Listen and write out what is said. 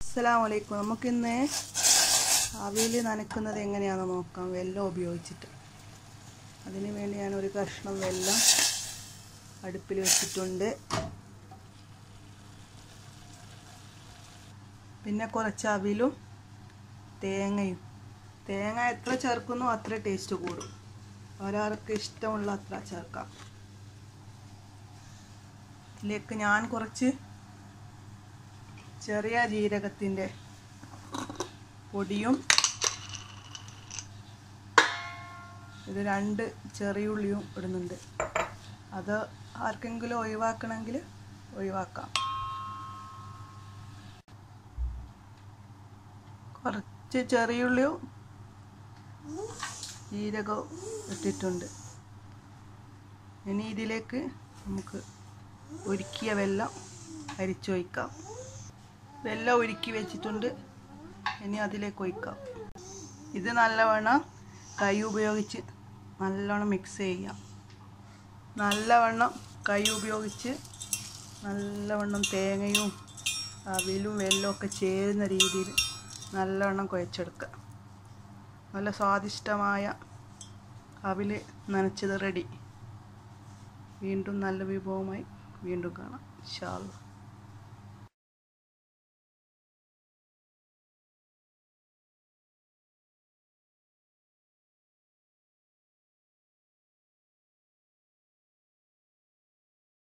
അസ്സലാമു അലൈക്കും നമുക്കിന്ന് അവിയൽ നനക്കുന്നത് എങ്ങനെയാണെന്ന് നോക്കാം വെല്ലം ഉപയോഗിച്ചിട്ട് അതിന് വേണ്ടി ഞാൻ ഒരു കഷ്ണം വെല്ലം അടുപ്പിൽ വെച്ചിട്ടുണ്ട് പിന്നെ കുറച്ച് അവിലും തേങ്ങയും തേങ്ങ എത്ര ചേർക്കുന്നോ അത്ര ടേസ്റ്റ് കൂടും ഒരാൾക്ക് ഇഷ്ടമുള്ള അത്ര ചേർക്കാം ഇതിലേക്ക് ഞാൻ കുറച്ച് ചെറിയ ജീരകത്തിൻ്റെ പൊടിയും ഇത് രണ്ട് ചെറിയുള്ളിയും ഇടുന്നുണ്ട് അത് ആർക്കെങ്കിലും ഒഴിവാക്കണമെങ്കിൽ ഒഴിവാക്കാം കുറച്ച് ചെറിയുള്ളിയും ജീരകവും ഇട്ടിട്ടുണ്ട് ഇനി ഇതിലേക്ക് നമുക്ക് ഒരുക്കിയ വെള്ളം അരിച്ചൊഴിക്കാം വെള്ളം ഒരുക്കി വെച്ചിട്ടുണ്ട് ഇനി അതിലേക്ക് ഒഴിക്കാം ഇത് നല്ലവണ്ണം കൈ ഉപയോഗിച്ച് നല്ലോണം മിക്സ് ചെയ്യാം നല്ലവണ്ണം കൈ ഉപയോഗിച്ച് നല്ലവണ്ണം തേങ്ങയും അവിലും വെല്ലവും ഒക്കെ ചേരുന്ന രീതിയിൽ നല്ലവണ്ണം കുഴച്ചെടുക്കുക നല്ല സ്വാദിഷ്ടമായ അവിൽ നനച്ചത് റെഡി വീണ്ടും നല്ല വിഭവമായി വീണ്ടും കാണാം ഇൻഷാ അല്ലാ